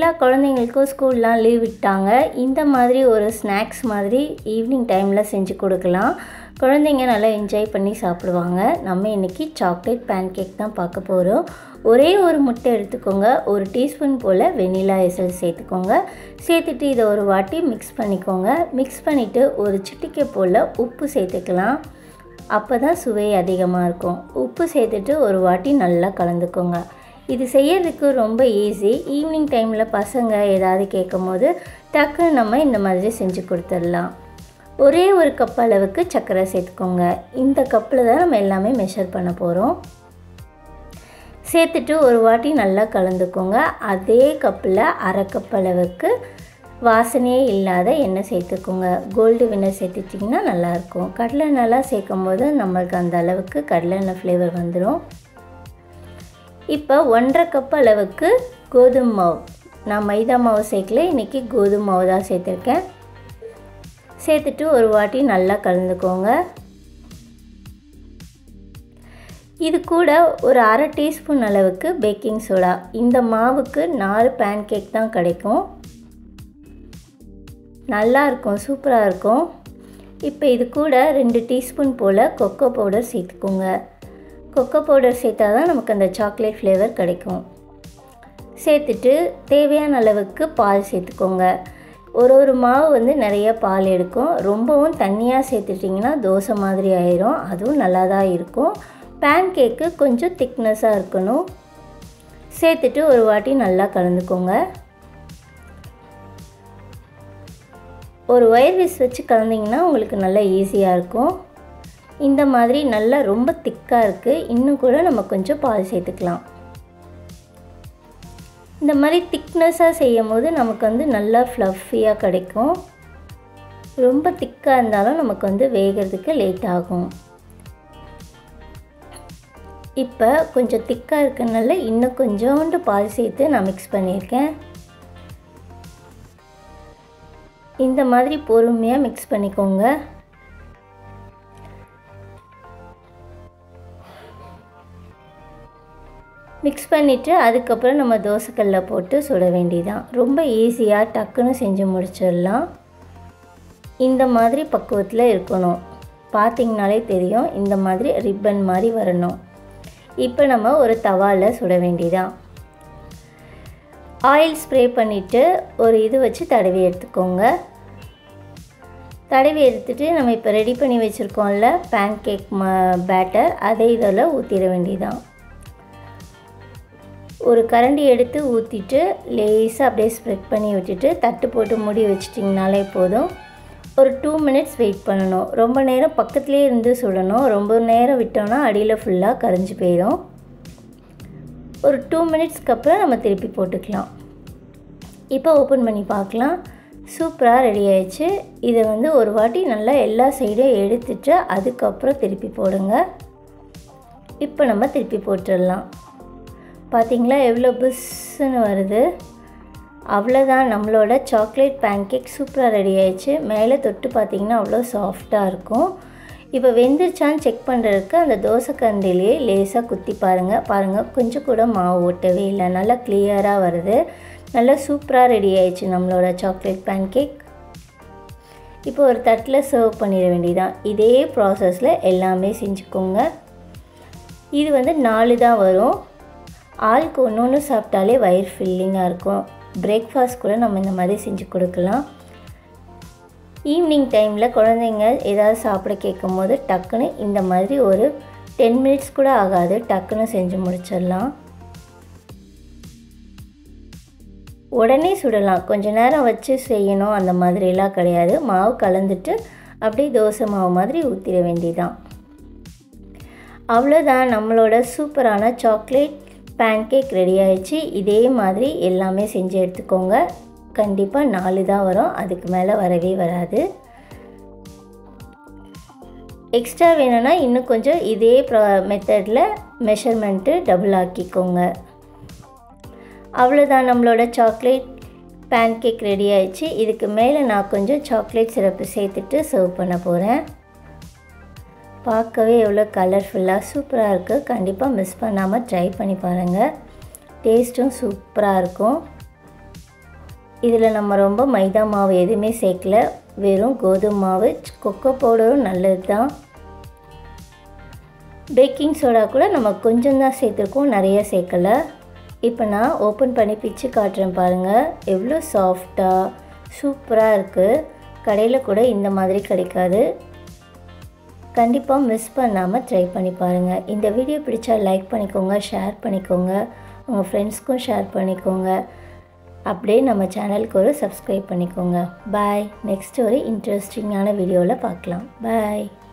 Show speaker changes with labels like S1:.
S1: எல்லா குழந்தைங்களுக்கும் ஸ்கூல்லாம் லீவ் விட்டாங்க இந்த மாதிரி ஒரு ஸ்நாக்ஸ் மாதிரி ஈவினிங் டைமில் செஞ்சு கொடுக்கலாம் குழந்தைங்க நல்லா என்ஜாய் பண்ணி சாப்பிடுவாங்க நம்ம இன்றைக்கி சாக்லேட் பேன் கேக் தான் பார்க்க போகிறோம் ஒரே ஒரு முட்டை எடுத்துக்கோங்க ஒரு டீஸ்பூன் போல் வெனிலா எசல் சேர்த்துக்கோங்க சேர்த்துட்டு இதை ஒரு வாட்டி மிக்ஸ் பண்ணிக்கோங்க மிக்ஸ் பண்ணிவிட்டு ஒரு சிட்டிக்கை போல் உப்பு சேர்த்துக்கலாம் அப்போ தான் சுவை அதிகமாக இருக்கும் உப்பு சேர்த்துட்டு ஒரு வாட்டி நல்லா கலந்துக்கோங்க இது செய்யறதுக்கு ரொம்ப ஈஸி ஈவினிங் டைமில் பசங்க ஏதாவது கேட்கும் போது டக்குன்னு நம்ம இந்த மாதிரி செஞ்சு கொடுத்துடலாம் ஒரே ஒரு கப் அளவுக்கு சர்க்கரை சேர்த்துக்கோங்க இந்த கப்பில் தான் நம்ம எல்லாமே மெஷர் பண்ண போகிறோம் சேர்த்துட்டு ஒரு வாட்டி நல்லா கலந்துக்கோங்க அதே கப்பில் அரை கப் அளவுக்கு வாசனையே இல்லாத எண்ணெய் சேர்த்துக்கோங்க கோல்டு வினர் சேர்த்துட்டிங்கன்னா நல்லாயிருக்கும் கடலை நல்லா சேர்க்கும் போது நம்மளுக்கு அந்த அளவுக்கு கடலை எண்ணெய் ஃப்ளேவர் வந்துடும் இப்போ ஒன்றரை கப் அளவுக்கு கோதுமை மாவு நான் மைதா மாவு சேர்க்கல இன்றைக்கி கோதுமை மாவு தான் சேர்த்துருக்கேன் சேர்த்துட்டு ஒரு வாட்டி நல்லா கலந்துக்கோங்க இது கூட ஒரு அரை டீஸ்பூன் அளவுக்கு பேக்கிங் சோடா இந்த மாவுக்கு நாலு பேன் கேக் தான் கிடைக்கும் நல்லா இருக்கும் சூப்பராக இருக்கும் இப்போ இது கூட ரெண்டு டீஸ்பூன் போல் கொக்கோ பவுடர் சேர்த்துக்கோங்க கொக்கோ பவுடர் சேர்த்தா தான் நமக்கு அந்த சாக்லேட் ஃப்ளேவர் கிடைக்கும் சேர்த்துட்டு தேவையான அளவுக்கு பால் சேர்த்துக்கோங்க ஒரு ஒரு மாவு வந்து நிறைய பால் எடுக்கும் ரொம்பவும் தண்ணியாக சேர்த்துட்டிங்கன்னா தோசை மாதிரி ஆயிரும் அதுவும் நல்லா தான் இருக்கும் பேன் கேக்கு கொஞ்சம் திக்னஸாக இருக்கணும் சேர்த்துட்டு ஒரு வாட்டி நல்லா கலந்துக்கோங்க ஒரு ஒயர் விஸ் வச்சு கலந்திங்கன்னா உங்களுக்கு நல்லா ஈஸியாக இருக்கும் இந்த மாதிரி நல்லா ரொம்ப திக்காக இருக்குது இன்னும் கூட நம்ம கொஞ்சம் பால் சேர்த்துக்கலாம் இந்த மாதிரி திக்னஸாக செய்யும் போது நமக்கு வந்து நல்லா ஃப்ளஃபியாக கிடைக்கும் ரொம்ப திக்காக இருந்தாலும் நமக்கு வந்து வேகிறதுக்கு லேட் ஆகும் இப்போ கொஞ்சம் திக்காக இருக்கனால இன்னும் கொஞ்சோண்டு பால் சேர்த்து நான் மிக்ஸ் பண்ணியிருக்கேன் இந்த மாதிரி பொறுமையாக மிக்ஸ் பண்ணிக்கோங்க மிக்ஸ் பண்ணிவிட்டு அதுக்கப்புறம் நம்ம தோசைக்கல்ல போட்டு சுட வேண்டியதான் ரொம்ப ஈஸியாக டக்குன்னு செஞ்சு முடிச்சிடலாம் இந்த மாதிரி பக்குவத்தில் இருக்கணும் பார்த்திங்கனாலே தெரியும் இந்த மாதிரி ரிப்பன் மாதிரி வரணும் இப்போ நம்ம ஒரு தவாவில் சுட வேண்டியதான் ஆயில் ஸ்ப்ரே பண்ணிவிட்டு ஒரு இது வச்சு தடவி எடுத்துக்கோங்க தடவி எடுத்துகிட்டு நம்ம இப்போ ரெடி பண்ணி வச்சுருக்கோம்ல பேன் கேக் ம பேட்டர் அதை இதில் ஊற்றிட வேண்டியதான் ஒரு கரண்டி எடுத்து ஊற்றிட்டு லேஸாக அப்படியே ஸ்ப்ரெட் பண்ணி விட்டுட்டு தட்டு போட்டு மூடி வச்சிட்டிங்கனாலே போதும் ஒரு டூ மினிட்ஸ் வெயிட் பண்ணணும் ரொம்ப நேரம் பக்கத்துலேயே இருந்து சுடணும் ரொம்ப நேரம் விட்டோம்னா அடியில் ஃபுல்லாக கரைஞ்சி போயிடும் ஒரு டூ மினிட்ஸ்க்கு அப்புறம் நம்ம திருப்பி போட்டுக்கலாம் இப்போ ஓப்பன் பண்ணி பார்க்கலாம் சூப்பராக ரெடி ஆயிடுச்சு இதை வந்து ஒரு வாட்டி நல்லா எல்லா சைடும் எடுத்துட்டு அதுக்கப்புறம் திருப்பி போடுங்க இப்போ நம்ம திருப்பி போட்டுடலாம் பார்த்திங்களா எவ்வளோ புஷ்ஷுன்னு வருது அவ்வளோதான் நம்மளோட சாக்லேட் பேன்கேக் சூப்பராக ரெடி ஆயிடுச்சு மேலே தொட்டு பார்த்திங்கன்னா அவ்வளோ சாஃப்டாக இருக்கும் இப்போ வெந்துருச்சான்னு செக் பண்ணுறதுக்கு அந்த தோசை கரண்டிலேயே லேசாக குத்தி பாருங்கள் பாருங்கள் கொஞ்சம் கூட மாவு ஓட்டவே இல்லை நல்லா கிளியராக வருது நல்லா சூப்பராக ரெடி ஆயிடுச்சு நம்மளோட சாக்லேட் பேன்கேக் இப்போ ஒரு தட்டில் சர்வ் பண்ணிட வேண்டியதான் இதே ப்ராசஸில் எல்லாமே செஞ்சுக்கோங்க இது வந்து நாலு தான் வரும் ஆளுக்கு ஒன்று ஒன்று சாப்பிட்டாலே வயிறு ஃபில்லிங்காக இருக்கும் பிரேக்ஃபாஸ்ட் கூட நம்ம இந்த மாதிரி செஞ்சு கொடுக்கலாம் ஈவினிங் டைமில் குழந்தைங்க ஏதாவது சாப்பிட கேட்கும் போது டக்குன்னு இந்த மாதிரி ஒரு டென் மினிட்ஸ் கூட ஆகாது டக்குன்னு செஞ்சு முடிச்சிடலாம் உடனே சுடலாம் கொஞ்ச நேரம் வச்சு செய்யணும் அந்த மாதிரிலாம் கிடையாது மாவு கலந்துட்டு அப்படியே தோசை மாவு மாதிரி ஊற்றிட வேண்டியதான் அவ்வளோதான் நம்மளோட சூப்பரான சாக்லேட் பேன்கேக் ரெடி ஆயிடுச்சு இதே மாதிரி எல்லாமே செஞ்சு எடுத்துக்கோங்க கண்டிப்பாக நாலு தான் வரும் அதுக்கு மேலே வரவே வராது எக்ஸ்ட்ரா வேணும்னா இன்னும் கொஞ்சம் இதே ப்ரா மெத்தடில் மெஷர்மெண்ட்டு டபுள் ஆக்கிக்கோங்க அவ்வளோதான் நம்மளோட சாக்லேட் பேன்கேக் ரெடி ஆயிடுச்சு இதுக்கு மேலே நான் கொஞ்சம் சாக்லேட் சிரப்பு சேர்த்துட்டு சர்வ் பண்ண போகிறேன் பார்க்கவே எவ்வளோ கலர்ஃபுல்லாக சூப்பராக இருக்குது கண்டிப்பாக மிஸ் பண்ணாமல் ட்ரை பண்ணி பாருங்கள் டேஸ்ட்டும் சூப்பராக இருக்கும் இதில் நம்ம ரொம்ப மைதா மாவு எதுவுமே சேர்க்கல வெறும் கோதுமை மாவு கொக்கோ பவுடரும் நல்லது தான் பேக்கிங் சோடா கூட நம்ம கொஞ்சம் தான் சேர்த்துருக்கோம் நிறைய சேர்க்கலை இப்போ நான் ஓப்பன் பண்ணி பிச்சு காட்டுறேன் பாருங்கள் எவ்வளோ சாஃப்டாக சூப்பராக இருக்குது கடையில் கூட இந்த மாதிரி கிடைக்காது கண்டிப்பாக மிஸ் பண்ணாமல் ட்ரை பண்ணி பாருங்கள் இந்த வீடியோ பிடிச்சா லைக் பண்ணிக்கோங்க ஷேர் பண்ணிக்கோங்க உங்கள் ஃப்ரெண்ட்ஸ்க்கும் ஷேர் பண்ணிக்கோங்க அப்படியே நம்ம சேனலுக்கு ஒரு சப்ஸ்கிரைப் பண்ணிக்கோங்க பாய் நெக்ஸ்ட் ஒரு இன்ட்ரெஸ்டிங்கான வீடியோவில் பார்க்கலாம் பாய்